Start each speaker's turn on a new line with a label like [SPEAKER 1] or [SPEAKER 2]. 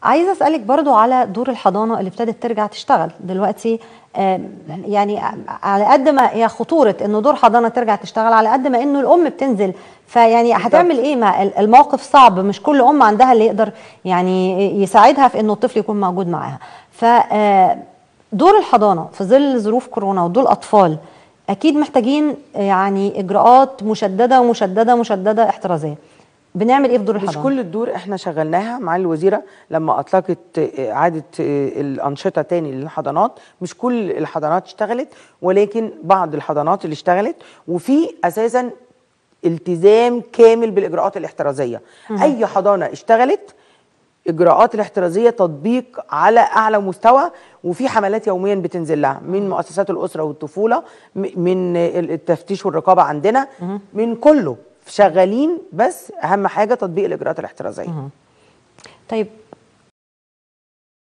[SPEAKER 1] عايزه اسالك برضو على دور الحضانه اللي ابتدت ترجع تشتغل دلوقتي آم، يعني على قد ما هي خطوره انه دور حضانه ترجع تشتغل على قد ما انه الام بتنزل فيعني هتعمل ايه ما ال- الموقف صعب مش كل ام عندها اللي يقدر يعني يساعدها في انه الطفل يكون موجود معاها ف آه، دور الحضانه في ظل ظروف كورونا ودول اطفال اكيد محتاجين يعني اجراءات مشدده ومشدده مشدده احترازيه بنعمل ايه في دور
[SPEAKER 2] مش
[SPEAKER 1] الحضانه
[SPEAKER 2] كل الدور احنا شغلناها مع الوزيره لما اطلقت آه، اعاده آه، الانشطه تاني للحضانات مش كل الحضانات اشتغلت ولكن بعض الحضانات اللي اشتغلت وفي اساسا التزام كامل بالاجراءات الاحترازيه اي حضانه اشتغلت اجراءات الاحترازيه تطبيق على اعلى مستوى وفي حملات يوميا بتنزل لها من مؤسسات الاسره والطفوله م- من التفتيش والرقابه عندنا من كله شغالين بس اهم حاجه تطبيق الاجراءات الاحترازيه
[SPEAKER 1] طيب